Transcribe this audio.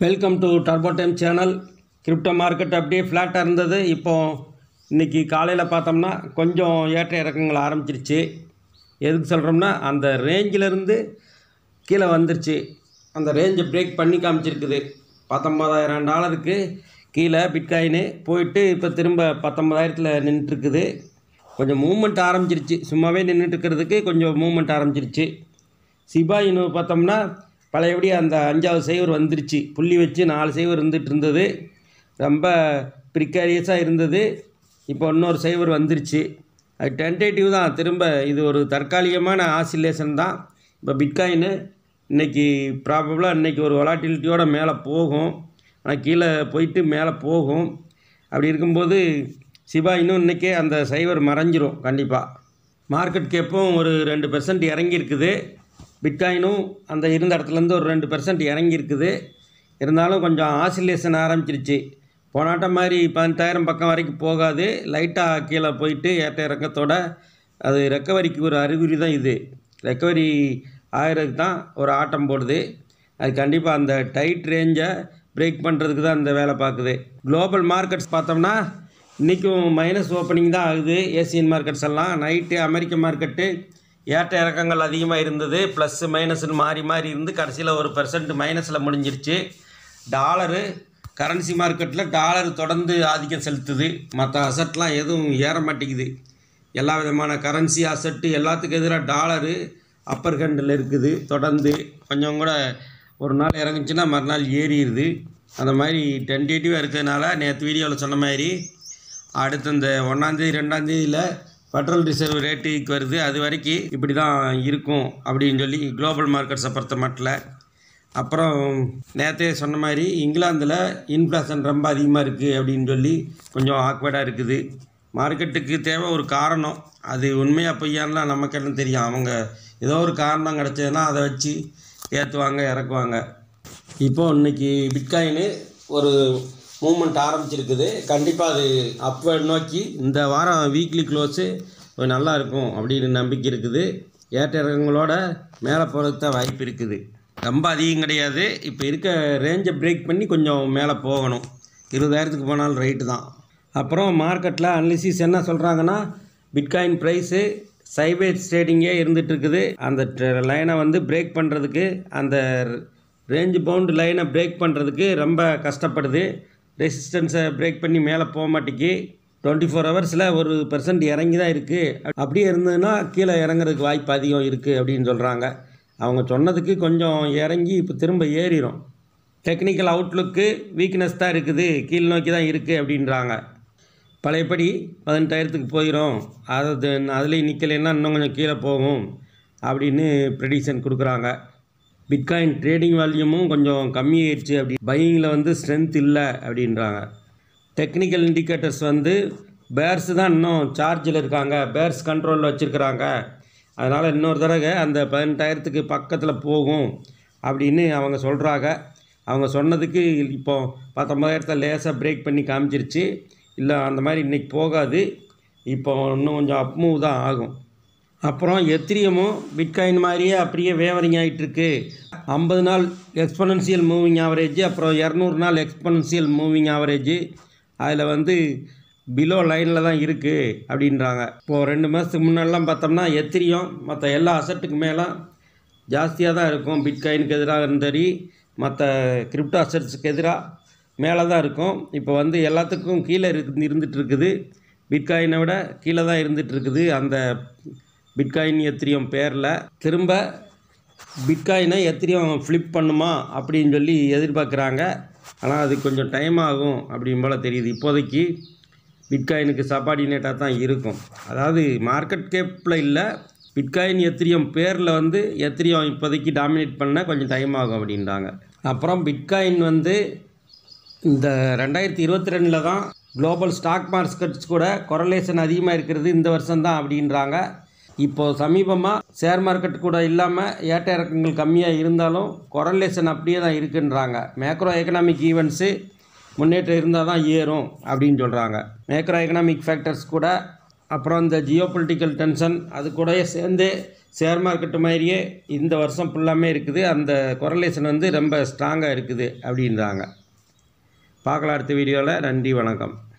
welcome to Turbo Time channel crypto market அப்படியே ஃப்ளாட்டாக இருந்தது இப்போ இன்றைக்கி காலையில் பார்த்தோம்னா கொஞ்சம் ஏற்ற இறக்கங்கள் ஆரம்பிச்சிருச்சு எதுக்கு சொல்கிறோம்னா அந்த ரேஞ்சிலேருந்து கீழே வந்துருச்சு அந்த ரேஞ்சை பிரேக் பண்ணி காமிச்சிருக்குது பத்தொம்பதாயிரம் டாலருக்கு கீழே பிட்காயின்னு போயிட்டு இப்போ திரும்ப பத்தொம்பதாயிரத்தில் நின்றுட்டுருக்குது கொஞ்சம் மூமெண்ட் ஆரம்பிச்சிருச்சு சும்மாவே நின்றுட்டு இருக்கிறதுக்கு கொஞ்சம் மூமெண்ட் ஆரம்பிச்சிருச்சு சிபா இனு பார்த்தோம்னா பழையபடி அந்த அஞ்சாவது சைவர் வந்துருச்சு புள்ளி வச்சு நாலு சைவர் இருந்துட்டு இருந்தது ரொம்ப ப்ரிக்காரியஸாக இருந்தது இப்போ இன்னொரு சைவர் வந்துருச்சு அது டென்டேட்டிவ் தான் திரும்ப இது ஒரு தற்காலிகமான ஆசிலேஷன் தான் இப்போ பிட்காயின் இன்னைக்கு ப்ராபபிளாக இன்றைக்கி ஒரு வொலாட்டிலிட்டியோட மேலே போகும் ஆனால் கீழே போயிட்டு மேலே போகும் அப்படி இருக்கும்போது சிபா இன்னும் இன்றைக்கே அந்த சைவர் மறைஞ்சிரும் கண்டிப்பாக மார்க்கெட் கேப்பும் ஒரு ரெண்டு பெர்சன்ட் இறங்கியிருக்குது பிட்காயினும் அந்த இருந்த இடத்துலேருந்து ஒரு ரெண்டு பெர்சன்ட் இறங்கியிருக்குது இருந்தாலும் கொஞ்சம் ஆசிலேஷன் ஆரம்பிச்சிருச்சு போனாட்டம் மாதிரி பதினெட்டாயிரம் பக்கம் வரைக்கும் போகாது லைட்டாக கீழே போயிட்டு ஏற்ற இறக்கத்தோட அது ரெக்கவரிக்கு ஒரு அறிகுறி தான் இது ரெக்கவரி ஆகிறதுக்கு தான் ஒரு ஆட்டம் போடுது அது கண்டிப்பாக அந்த டைட் ரேஞ்சை பிரேக் பண்ணுறதுக்கு தான் அந்த வேலை பார்க்குது குளோபல் மார்க்கெட்ஸ் பார்த்தோம்னா இன்றைக்கும் மைனஸ் ஓப்பனிங் தான் ஆகுது ஏசியன் மார்க்கெட்ஸ் எல்லாம் நைட்டு அமெரிக்க மார்க்கெட்டு ஏற்ற இறக்கங்கள் அதிகமாக இருந்தது ப்ளஸ்ஸு மைனஸ்னு மாறி மாறி இருந்து கடைசியில் ஒரு பெர்சன்ட் மைனஸில் முடிஞ்சிருச்சு டாலரு கரன்சி மார்க்கெட்டில் டாலர் தொடர்ந்து ஆதிக்கம் செலுத்துது மற்ற அசட்லாம் எதுவும் ஏற மாட்டேங்குது எல்லா விதமான கரன்சி அசட்டு எல்லாத்துக்கும் எதிராக டாலரு அப்பர் ஹேண்டில் இருக்குது தொடர்ந்து கொஞ்சம் கூட ஒரு நாள் இறங்குச்சுன்னா மறுநாள் ஏறிடுது அந்த மாதிரி டென்டேட்டிவாக இருக்கிறதுனால நேற்று வீடியோவில் சொன்ன மாதிரி அடுத்து இந்த ஒன்றாந்தேதி ரெண்டாந்தேதியில் ஃபெட்ரல் ரிசர்வ் ரேட்டுக்கு வருது அது வரைக்கும் இப்படி தான் இருக்கும் அப்படின்னு சொல்லி குளோபல் மார்க்கெட்ஸை பொறுத்த மட்டும் அப்புறம் நேற்றே சொன்ன மாதிரி இங்கிலாந்தில் இன்ஃப்ளேஷன் ரொம்ப அதிகமாக இருக்குது அப்படின்னு சொல்லி கொஞ்சம் ஆக்வர்டாக இருக்குது மார்க்கெட்டுக்கு தேவை ஒரு காரணம் அது உண்மையாக பொய்யான்லாம் நமக்கு என்ன தெரியும் அவங்க ஏதோ ஒரு காரணம் கிடச்சதுன்னா அதை வச்சு ஏற்றுவாங்க இறக்குவாங்க இப்போ இன்னைக்கு பிட்காயின் ஒரு மூமெண்ட் ஆரம்பிச்சிருக்குது கண்டிப்பாக அது அப்வர்ட் நோக்கி இந்த வாரம் வீக்லி க்ளோஸு கொஞ்சம் நல்லா இருக்கும் அப்படின்னு நம்பிக்கை இருக்குது ஏற்ற இறக்கங்களோட மேலே போகிறதுக்கு தான் வாய்ப்பு இருக்குது ரொம்ப அதிகம் கிடையாது இப்போ இருக்க ரேஞ்சை பிரேக் பண்ணி கொஞ்சம் மேலே போகணும் இருபதாயிரத்துக்கு போனாலும் ரைட்டு தான் அப்புறம் மார்க்கெட்டில் அனலிசிஸ் என்ன சொல்கிறாங்கன்னா பிட்காயின் ப்ரைஸு சைவேஜ் ட்ரேடிங்கே இருந்துட்டு இருக்குது அந்த லைனை வந்து பிரேக் பண்ணுறதுக்கு அந்த ரேஞ்சு பவுண்டு லைனை பிரேக் பண்ணுறதுக்கு ரொம்ப கஷ்டப்படுது ரெசிஸ்டன்ஸை பிரேக் பண்ணி மேலே போக மாட்டேங்கி டுவெண்ட்டி ஃபோர் ஹவர்ஸில் ஒரு பெர்சன்ட் இறங்கி தான் இருக்குது அப்படியே இருந்ததுன்னா கீழே இறங்குறதுக்கு வாய்ப்பு அதிகம் இருக்குது அப்படின்னு சொல்கிறாங்க அவங்க சொன்னதுக்கு கொஞ்சம் இறங்கி இப்போ திரும்ப ஏறிடும் டெக்னிக்கல் அவுட்லுக்கு வீக்னஸ் தான் இருக்குது கீழ் நோக்கி தான் இருக்குது அப்படின்றாங்க பழையபடி பதினெட்டாயிரத்துக்கு போயிடும் அது அதுலேயும் நிற்கலைன்னா இன்னும் கொஞ்சம் கீழே போகும் அப்படின்னு ப்ரெடிஷன் கொடுக்குறாங்க பிட்காயின் ட்ரேடிங் வால்யூமும் கொஞ்சம் கம்மியாயிடுச்சு அப்படி பையிங்கில் வந்து ஸ்ட்ரென்த் இல்லை அப்படின்றாங்க டெக்னிக்கல் இண்டிகேட்டர்ஸ் வந்து பேர்ஸ் தான் இன்னும் சார்ஜில் இருக்காங்க பேர்ஸ் கண்ட்ரோலில் வச்சுருக்கிறாங்க அதனால் இன்னொரு தடவை அந்த பதினெட்டாயிரத்துக்கு பக்கத்தில் போகும் அப்படின்னு அவங்க சொல்கிறாங்க அவங்க சொன்னதுக்கு இப்போ பத்தொம்பதாயிரத்தை லேசாக பிரேக் பண்ணி காமிச்சிருச்சு இல்லை அந்த மாதிரி இன்றைக்கி போகாது இப்போ இன்னும் கொஞ்சம் அப் மூவ் தான் ஆகும் அப்புறம் எத்திரியமும் பிட்காயின் மாதிரியே அப்படியே வேவரிங் ஆகிட்டுருக்கு ஐம்பது நாள் எக்ஸ்பொனன்சியல் மூவிங் ஆவரேஜ் அப்புறம் இரநூறு நாள் எக்ஸ்பொனன்சியல் மூவிங் ஆவரேஜ் அதில் வந்து பிலோ லைனில் தான் இருக்குது அப்படின்றாங்க இப்போது ரெண்டு மாதத்துக்கு முன்னாடிலாம் பார்த்தோம்னா எத்திரியம் மற்ற எல்லா அசட்டுக்கு மேலே ஜாஸ்தியாக தான் இருக்கும் பிட்காயினுக்கு எதிராக இருந்தரி மற்ற கிரிப்டோ அசட்ஸுக்கு எதிராக மேலே தான் இருக்கும் இப்போ வந்து எல்லாத்துக்கும் கீழே இருக்கு இருந்துட்டு இருக்குது பிட்காயினை விட கீழே தான் இருந்துட்டு இருக்குது அந்த பிட்காயின் எத்திரியம் பேரில் திரும்ப பிட்காயினை எத்திரியம் ஃப்ளிப் பண்ணுமா அப்படின்னு சொல்லி எதிர்பார்க்குறாங்க ஆனால் அது கொஞ்சம் டைம் ஆகும் அப்படின்னு போல் தெரியுது இப்போதைக்கு பிட்காயினுக்கு சப்பார்டினேட்டாக தான் இருக்கும் அதாவது மார்க்கெட் கேப்பில் இல்லை பிட்காயின் எத்திரியம் பேரில் வந்து எத்திரியம் இப்போதைக்கு டாமினேட் பண்ண கொஞ்சம் டைம் ஆகும் அப்படின்றாங்க அப்புறம் பிட்காயின் வந்து இந்த ரெண்டாயிரத்தி இருபத்தி ரெண்டில் தான் குளோபல் ஸ்டாக் மார்க்கெட்ஸ் கூட கொரலேஷன் அதிகமாக இருக்கிறது இந்த வருஷம்தான் அப்படின்றாங்க இப்போது சமீபமாக ஷேர் மார்க்கெட் கூட இல்லாமல் ஏற்ற இறக்கங்கள் கம்மியாக இருந்தாலும் கொரலேஷன் அப்படியே தான் இருக்குன்றாங்க மேக்ரோ எக்கனாமிக் ஈவெண்ட்ஸு முன்னேற்றம் இருந்தால் தான் ஏறும் அப்படின்னு சொல்கிறாங்க மேக்ரோ எக்கனாமிக் ஃபேக்டர்ஸ் கூட அப்புறம் இந்த ஜியோ பொலிட்டிக்கல் டென்ஷன் அது கூடயே சேர்ந்து ஷேர் மார்க்கெட்டு மாதிரியே இந்த வருஷம் ஃபுல்லாமே இருக்குது அந்த கொரலேஷன் வந்து ரொம்ப ஸ்ட்ராங்காக இருக்குது அப்படின்றாங்க பார்க்கலாம் அடுத்த வீடியோவில் நன்றி வணக்கம்